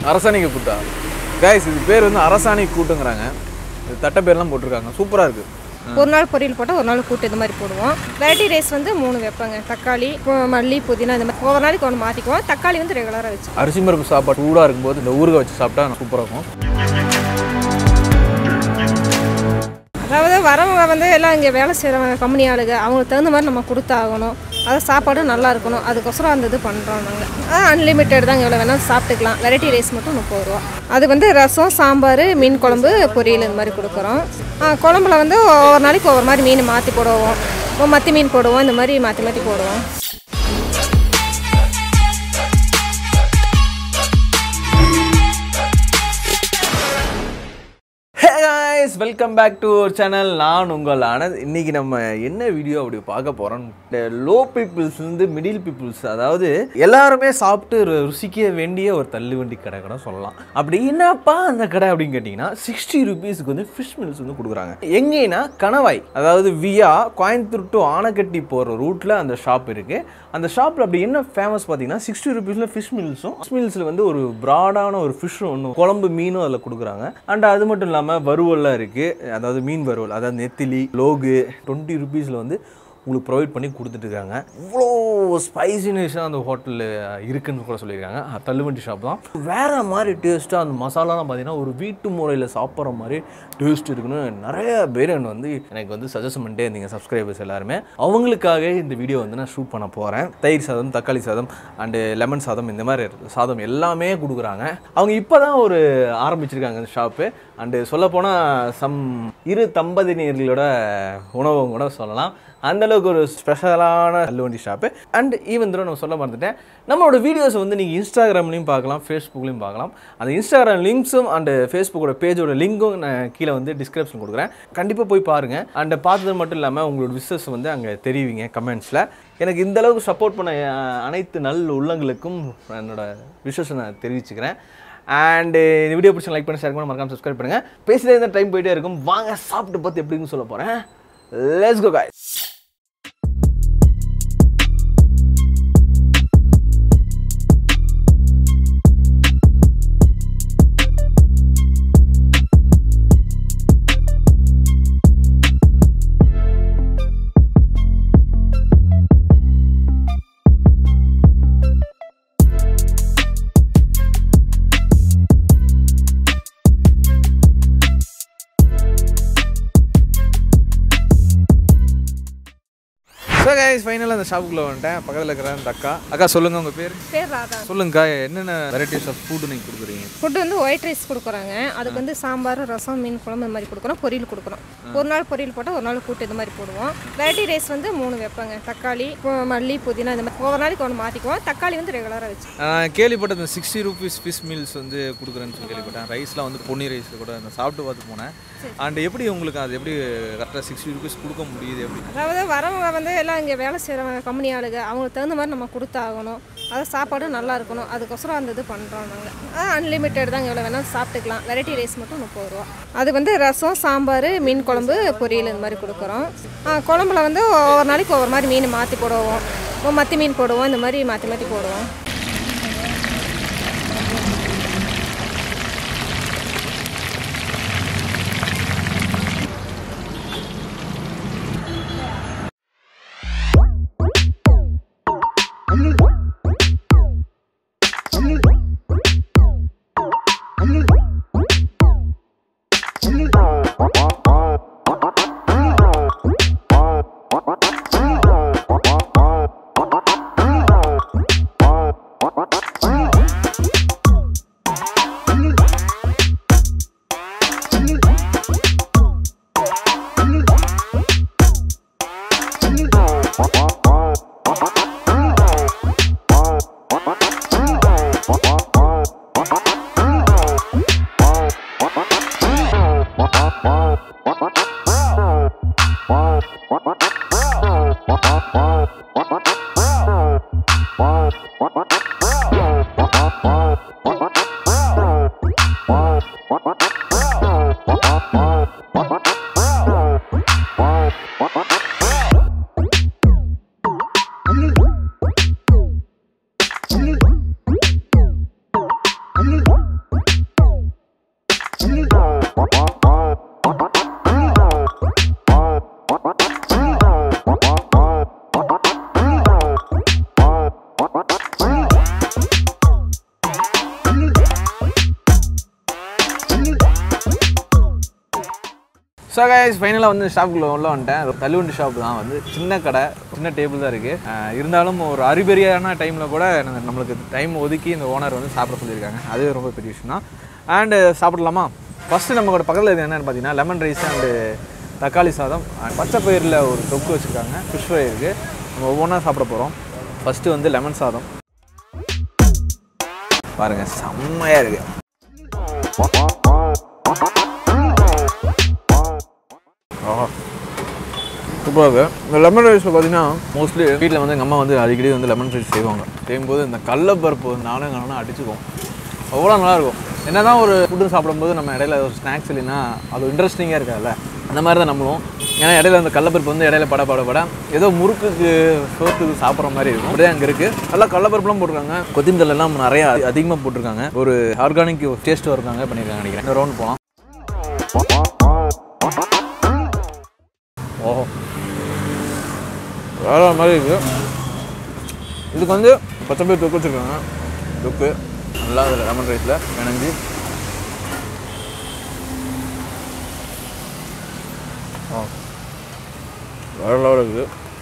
அரசாணிக்கு கூட்டா கைஸ் இது பேர் வந்து அரசாணி கூட்டுங்கிறாங்க இது தட்டை பேர்லாம் போட்டிருக்காங்க சூப்பராக இருக்குது ஒரு நாள் பொரியல் போட்டால் ஒரு நாள் கூட்டு இந்த மாதிரி போடுவோம் வெரைட்டி ரைஸ் வந்து மூணு வைப்பாங்க தக்காளி பு- மல்லி புதினா இந்த மாதிரி ஒவ்வொரு நாளைக்கு ஒன்று மாற்றிக்குவோம் தக்காளி வந்து ரெகுலராக வச்சு அரிசி பருப்பு சாப்பாடு சூடாக இருக்கும்போது இந்த ஊறுகாய் வச்சு சாப்பிட்டா சூப்பராக இருக்கும் அதாவது வரவங்க வந்து எல்லாம் இங்கே வேலை செய்கிறவங்க கம்பெனி ஆளுங்க அவங்களுக்கு தகுந்த மாதிரி நம்ம கொடுத்தாகணும் அது சாப்பாடும் நல்லா இருக்கணும் அதுக்கோசரம் அந்த இது பண்ணுறோம் நாங்கள் அது அன்லிமிட்டட் தான் எவ்வளோ வேணாலும் சாப்பிட்டுக்கலாம் வெரைட்டி ரைஸ் மட்டும் முப்பது ரூபா அது வந்து ரசம் சாம்பார் மீன் குழம்பு பொரியல் இந்த மாதிரி கொடுக்குறோம் ஆ, குழம்புல வந்து ஒவ்வொரு நாளைக்கு ஒவ்வொரு மாதிரி மீன் மாற்றி போடுவோம் இப்போ மத்தி மீன் போடுவோம் இந்த மாதிரி மாற்றி மாற்றி போடுவோம் guys வெல்கம் பேக் டு ஒரு சேனல் நான் உங்கள் ஆனந்த் இன்னைக்கு நம்ம என்ன வீடியோ அப்படி பார்க்க போகிறோம் லோ பீப்புள்ஸ்லேருந்து மிடில் பீப்புள்ஸ் அதாவது எல்லாருமே சாப்பிட்டு ரு- ருசிக்க வேண்டிய ஒரு தள்ளுவண்டி கடை கூட சொல்லலாம் அப்படி என்னப்பா அந்த கடை அப்படின்னு கேட்டிங்கன்னா சிக்ஸ்டி ருபீஸ்க்கு வந்து ஃபிஷ் மில்ஸ் வந்து கொடுக்குறாங்க எங்கேனா கணவாய் அதாவது வியா கோயம்புத்தூர் டு ஆனக்கட்டி போகிற ரூட்டில் அந்த ஷாப் இருக்குது அந்த ஷாப்பில் அப்படி என்ன ஃபேமஸ் பார்த்தீங்கன்னா சிக்ஸ்டி ருபீஸில் ஃபிஷ் மில்ஸும் ஃபிஷ் மில்ஸில் வந்து ஒரு ப்ராடான ஒரு ஃபிஷ்ஷும் ஒன்று குழம்பு மீனும் அதில் கொடுக்குறாங்க அண்ட் அது மட்டும் இல்லாமல் வறுவல்லாம் இருக்குது அதாவது மீன் வறுவல் அதாவது நெத்திலி லோகு டுவெண்ட்டி ருபீஸில் வந்து உங்களுக்கு ப்ரொவைட் பண்ணி கொடுத்துட்டு இருக்காங்க இவ்வளோ ஸ்பைசினஸாக அந்த ஹோட்டலில் இருக்குன்னு கூட சொல்லியிருக்காங்க அஹ் தள்ளுவண்டி ஷாப் தான் வேறு மாதிரி டேஸ்ட்டாக அந்த மசாலாலாம் பார்த்தீங்கன்னா ஒரு வீட்டு முறையில் சாப்பிட்ற மாதிரி டேஸ்ட் இருக்குன்னு நிறைய பேர் என்ன வந்து எனக்கு வந்து சஜஸ்ட் பண்ணிட்டே இருந்தீங்க சப்ஸ்கிரைபர்ஸ் எல்லாருமே அவங்களுக்காக இந்த வீடியோ வந்து நான் ஷூட் பண்ண போகிறேன் தயிர் சாதம் தக்காளி சாதம் அண்டு லெமன் சாதம் இந்த மாதிரி சாதம் எல்லாமே கொடுக்குறாங்க அவங்க இப்போ தான் ஒரு ஆரம்பிச்சிருக்காங்க அந்த ஷாப்பு அண்டு சொல்லப்போனால் சம் இரு தம்பதியினர்களோட உணவும் கூட சொல்லலாம் அந்த அளவுக்கு ஒரு ஸ்பெஷலான தள்ளுவண்டி ஷாப்பு அண்ட் ஈவன் தூரம் நான் சொல்ல மறந்துட்டேன் நம்மளோட வீடியோஸை வந்து நீங்கள் இன்ஸ்டாகிராம்லையும் பார்க்கலாம் ஃபேஸ்புக்லையும் பார்க்கலாம் அந்த இன்ஸ்டாகிராம் லிங்க்ஸும் அண்ட் ஃபேஸ்புக்கோட பேஜோட லிங்க்கும் நான் கீழே வந்து டிஸ்கிரிப்ஷன் கொடுக்குறேன் கண்டிப்பாக போய் பாருங்கள் அண்ட் பார்த்தது மட்டும் இல்லாமல் உங்களோட விசஸ் வந்து அங்கே தெரிவிங்க கமெண்ட்ஸில் எனக்கு இந்த அளவுக்கு சப்போர்ட் பண்ண அஹ், அனைத்து நல்ல உள்ளங்களுக்கும் என்னோட விஷஸை நான் தெரிவிச்சுக்கிறேன் அண்டு இந்த வீடியோ பிடிச்ச லைக் பண்ணி ஷேர் பண்ணி மறக்காம சப்ஸ்கிரைப் பண்ணுங்கள் பேசிட்டே இருந்த டைம் போயிட்டே இருக்கும் வாங்க சாப்பிட்டு பார்த்து எப்படின்னு சொல்ல போகிறேன் let's go guys so guys ஃபைனலாக அந்த ஷாப்புக்குள்ளே வந்துட்டேன் பக்கத்தில் இருக்கிற அந்த அக்கா அக்கா சொல்லுங்கள் உங்கள் பேர் பேர் ராதா சொல்லுங்கக்கா என்னென்ன வெரைட்டிஸ் ஆஃப் ஃபுட்டு நீங்கள் கொடுக்குறீங்க ஃபுட்டு வந்து ஒயிட் ரைஸ் கொடுக்குறாங்க அதுக்கு வந்து சாம்பார் ரசம் மீன் குழம்பு இந்த மாதிரி கொடுக்குறோம் பொரியல் கொடுக்குறோம் ஒரு நாள் பொரியல் போட்டால் ஒரு நாள் கூட்டு இந்த மாதிரி போடுவோம் வெரைட்டி ரைஸ் வந்து மூணு வைப்பாங்க தக்காளி பு- மல்லி புதினா இந்த மாதிரி ஒவ்வொரு நாளைக்கு ஒன்று மாற்றிக்குவோம் தக்காளி வந்து ரெகுலராக வச்சு நான் கேள்விப்பட்டது இந்த சிக்ஸ்டி ருபீஸ் ஃபிஷ் மீல்ஸ் வந்து கொடுக்குறேன்னு சொல்லி கேள்விப்பட்டேன் ரைஸ்லாம் வந்து பொன்னி ரைஸ் கூட நான் சாப்பிட்டு பார்த்து போனேன் அண்ட் எப்படி உங்களுக்கு அது எப்படி கரெக்டாக சிக்ஸ்டி ருபீஸ் கொடுக்க முடியுது எப்படி அதாவது வரவங்க வந்து எல்லாம் இங்கே வேலை செய்கிறவங்க கம்பெனி ஆளுங்க அவங்களுக்கு தகுந்த மாதிரி நம்ம கொடுத்தாகணும் அது சாப்பாடும் நல்லா இருக்கணும் அதுக்கோசரம் அந்த இது பண்ணுறோம் நாங்கள் அது அன்லிமிட்டட் தான் எவ்வளோ வேணாலும் சாப்பிட்டுக்கலாம் வெரைட்டி ரைஸ் மட்டும் முப்பது ரூபா அது வந்து ரசம் சாம்பார் மீன் குழம்பு பொரியல் இந்த மாதிரி கொடுக்குறோம் ஆ, குழம்புல வந்து ஒவ்வொரு நாளைக்கு ஒவ்வொரு மாதிரி மீன் மாற்றி போடுவோம் இப்போ மத்தி மீன் போடுவோம் இந்த மாதிரி மாற்றி மாற்றி போடுவோம் கைஸ் ஃபைனலாக வந்து ஷாப்புக்குள்ள உள்ள வந்துட்டேன் தள்ளுவண்டி ஷாப் தான் வந்து சின்ன கடை சின்ன டேபிள் தான் இருக்குது இருந்தாலும் ஒரு அரிபெரியான டைமில் கூட நம்ம- நம்மளுக்கு டைம் ஒதுக்கி இந்த ஓனர் வந்து சாப்பிட சொல்லியிருக்காங்க அது ரொம்ப பெரிய விஷயம் தான் அண்டு சாப்பிடலாமா ஃபஸ்ட்டு நம்ம கூட பக்கத்தில் இது என்னென்னு பார்த்தீங்கன்னா லெமன் ரைஸ் அண்டு தக்காளி சாதம் and பச்சை பயிரில் ஒரு தொக்கு வச்சுருக்காங்க ஃபிஷ் ஃப்ரை இருக்குது நம்ம ஒவ்வொன்றா சாப்பிட போகிறோம் ஃபஸ்ட்டு வந்து லெமன் சாதம் பாருங்கள் செம்மையாக இருக்குது ஆஹா சூப்பராக இருக்குது இந்த லெமன் ரைஸில் பார்த்தீங்கன்னா மோஸ்ட்லி வீட்டில் வந்து எங்கள் அம்மா வந்து அடிக்கடி வந்து லெமன் ரைஸ் செய்வாங்க செய்யும்போது இந்த கடலப்பருப்பு வந்து நானும் எங்கள் அண்ணனும் அடிச்சுக்கும் அவ்வளோ நல்லாயிருக்கும் என்ன தான் ஒரு ஃபுட்டு சாப்பிடும்போது நம்ம இடையில ஒரு ஸ்நாக்ஸ் இல்லைன்னா அது இன்ட்ரெஸ்டிங்காக இருக்காதுல்ல அந்த மாதிரி தான் நம்மளும் ஏன்னா இடையில அந்த கடலப்பருப்பு வந்து இடையில பட பட பட ஏதோ முறுக்குக்கு சோத்துக்கு சாப்பிட்ற மாதிரி இருக்கும் அப்படியே அங்கே இருக்குது நல்லா கடலப்பருப்புலாம் போட்டிருக்காங்க கொத்திமல்லி எல்லாம் நிறைய அதிகமாக போட்டிருக்காங்க ஒரு ஆர்கானிக் டேஸ்ட் வருக்காங்க பண்ணியிருக்காங்க நினைக்கிறேன் இந்த ரவுண்ட் போகலாம் ஓஹோ வேற மாதிரி இருக்கு இதுக்கு வந்து பச்சை பயிர் தொக்கு வச்சுருக்காங்க தொக்கு நல்லா அதில் லெமன் ரைஸில் பிணைஞ்சு ஆ வேற லெவல் இருக்குது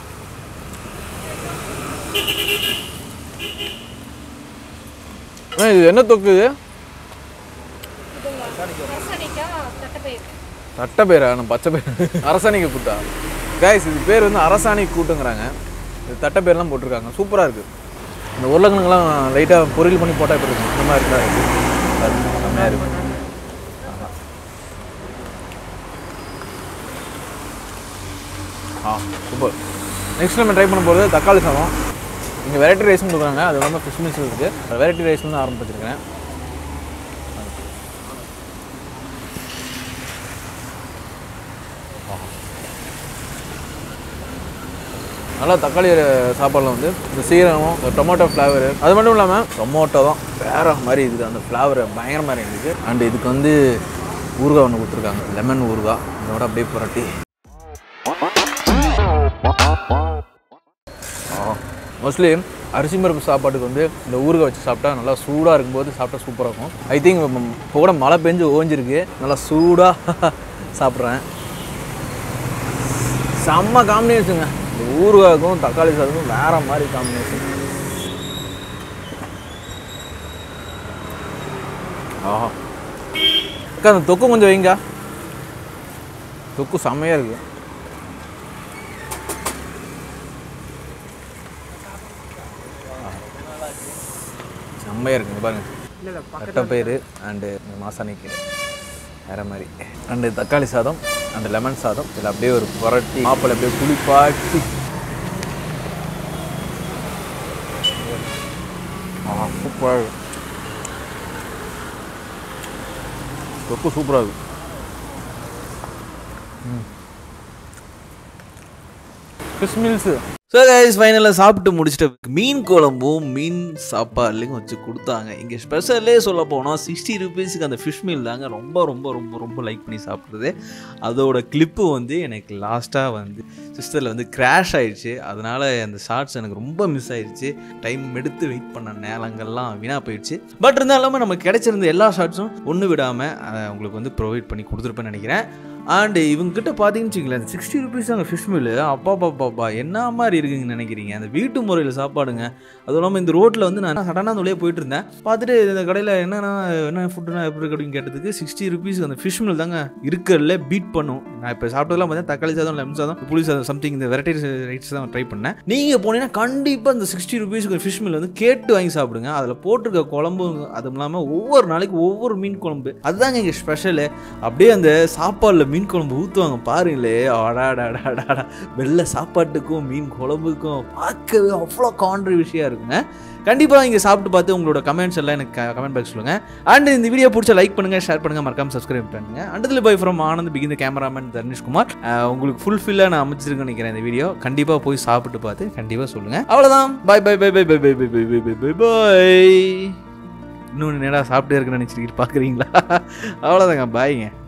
அண்ணா, இது என்ன தொக்கு இது தட்டை பேரா நான் பச்சை பேர் அரசாணிக்க கூட்டா கைஸ் இது பேர் வந்து அரசாணி கூட்டுங்கிறாங்க இது தட்டை பேர்லாம் போட்டிருக்காங்க சூப்பராக இருக்குது இந்த உருளைக்கிழங்குலாம் லைட்டாக பொரியல் பண்ணி போட்டால் இப்படி இருக்கும் இந்த மாதிரி இருந்தால் இருக்குது செம்மையாக இருக்கும் ஆஹா. ஆ சூப்பர் நெக்ஸ்ட் நம்ம ட்ரை பண்ண போகிறது தக்காளி சாதம் இங்கே வெரைட்டி ரைஸும் கொடுக்குறாங்க அது வந்து ஃபிஷ் மீல்ஸ் இருக்குது வெரைட்டி ரைஸ் வந்து ஆரம்பிச்சிருக்கேன் நல்லா தக்காளி சாப்பாடில் வந்து இந்த சீரகம் இந்த டொமேட்டோ ஃப்ளேவரு அது மட்டும் இல்லாமல் டொமேட்டோ தான் வேற மாதிரி இருக்குது அந்த ஃப்ளேவர் பயங்கரமாக இருக்குது அண்ட் இதுக்கு வந்து ஊறுகாய் ஒன்று கொடுத்துருக்காங்க லெமன் ஊறுகாய் இதோட அப்படியே புரட்டி மோஸ்ட்லி அரிசி பருப்பு சாப்பாட்டுக்கு வந்து இந்த ஊறுகாய் வச்சு சாப்பிட்டா நல்லா சூடாக இருக்கும்போது சாப்பிட்டா சூப்பராக இருக்கும் ஐ திங்க் இப்போ கூட மழை பெஞ்சு ஓஞ்சிருக்கு நல்லா சூடாக சாப்பிட்றேன் செம்ம காம்பினேஷனுங்க இந்த ஊறுகாய்க்கும் தக்காளி சாதமும் வேற மாதிரி காம்பினேஷன் ஆஹா அக்கா அந்த தொக்கு கொஞ்சம் வைங்க தொக்கு செம்மையாக இருக்கு செம்மையாக இருக்குங்க பாருங்க தட்டைப்பயிறு அண்டு மாசாணி கீரை வேற மாதிரி அண்டு தக்காளி சாதம் அண்டு லெமன் சாதம் இதில் அப்படியே ஒரு புரட்டி மாப்பிள்ளை அப்படியே புளிப்பாட்டி ஆ சூப்பராக இருக்கு தொக்கு சூப்பராக இருக்கு ஃபிஷ் மீல்ஸு ஸோ கைஸ் ஃபைனலாக சாப்பிட்டு முடிச்சுட்டு மீன் குழம்பும் மீன் சாப்பாடுலையும் வச்சு கொடுத்தாங்க இங்கே ஸ்பெஷலே சொல்ல போனால் சிக்ஸ்டி ருபீஸுக்கு அந்த ஃபிஷ் மீல் தாங்க ரொம்ப ரொம்ப ரொம்ப ரொம்ப லைக் பண்ணி சாப்பிட்றது அதோட கிளிப்பு வந்து எனக்கு லாஸ்ட்டாக வந்து சிஸ்டரில் வந்து கிராஷ் ஆயிடுச்சு அதனால் அந்த ஷார்ட்ஸ் எனக்கு ரொம்ப மிஸ் ஆயிடுச்சு டைம் எடுத்து வெயிட் பண்ண நேரங்கள்லாம் வீணாக போயிடுச்சு பட் இருந்தாலும் நமக்கு கிடைச்சிருந்த எல்லா ஷார்ட்ஸும் ஒன்று விடாமல் உங்களுக்கு வந்து ப்ரொவைட் பண்ணி கொடுத்துருப்பேன்னு நினைக்கிறேன் அண்டு இவங்ககிட்ட பார்த்தீங்கன்னு வச்சுங்களேன் சிக்ஸ்டி ருபீஸ் அங்கே ஃபிஷ் மீல் அப்பா பாப்பா என்ன மாதிரி இருக்குங்கன்னு நினைக்கிறீங்க அந்த வீட்டு முறையில் சாப்பாடுங்க அதுவும் இல்லாமல் இந்த ரோட்டில் வந்து நான் சடனாக அந்த வழியாக போயிட்டு இருந்தேன் பார்த்துட்டு இந்த கடையில் என்னென்ன என்ன ஃபுட்டுனா எப்படி இருக்கு அப்படின்னு கேட்டதுக்கு சிக்ஸ்டி ருபீஸ் அந்த ஃபிஷ் மீல் தாங்க இருக்கிறதுல பீட் பண்ணும் நான் இப்போ சாப்பிட்டதெல்லாம் பார்த்தீங்கன்னா தக்காளி சாதம் லெமன் சாதம் புளி சாதம் சம்திங் இந்த வெரைட்டி ரைட்ஸ் தான் ட்ரை பண்ணேன் நீங்கள் போனீங்கன்னா கண்டிப்பாக இந்த சிக்ஸ்டி ருபீஸ்க்கு ஃபிஷ் மீல் வந்து கேட்டு வாங்கி சாப்பிடுங்க அதில் போட்டிருக்க குழம்பு அதுவும் இல்லாமல் ஒவ்வொரு நாளைக்கு ஒவ்வொரு மீன் குழம்பு அதுதாங்க இங்கே ஸ்பெஷலு அப்படியே அந்த சாப்பாடில் மீன் குழம்பு ஊற்றுவாங்க பாருங்களே அடாடாடாடா வெள்ளை சாப்பாட்டுக்கும் மீன் குழம்புக்கும் பார்க்கவே அவ்வளோ காண்ட்ரி விஷயம் இருக்குங்க கண்டிப்பாக இங்கே சாப்பிட்டு பார்த்து உங்களோட கமெண்ட்ஸ் எல்லாம் எனக்கு கமெண்ட் பாக்ஸ் சொல்லுங்கள் அண்ட் இந்த வீடியோ பிடிச்ச லைக் பண்ணுங்கள் ஷேர் பண்ணுங்கள் மறக்காம சப்ஸ்கிரைப் பண்ணுங்க அண்டத்தில் பை ஃப்ரம் ஆனந்த் பிகின் கேமராமேன் தர்னிஷ்குமார் அஹ் உங்களுக்கு ஃபுல்ஃபில்லாக நான் அமைச்சிருக்கேன்னு நினைக்கிறேன் இந்த வீடியோ கண்டிப்பாக போய் சாப்பிட்டு பார்த்து கண்டிப்பாக சொல்லுங்கள் அவ்வளோதான் bye bye bye bye bye bye bye bye bye bye bye bye இன்னொன்று நேராக சாப்பிட்டே இருக்குன்னு நினச்சிருக்கீங்க பார்க்குறீங்களா அவ்வளோதாங்க பாய்ங்க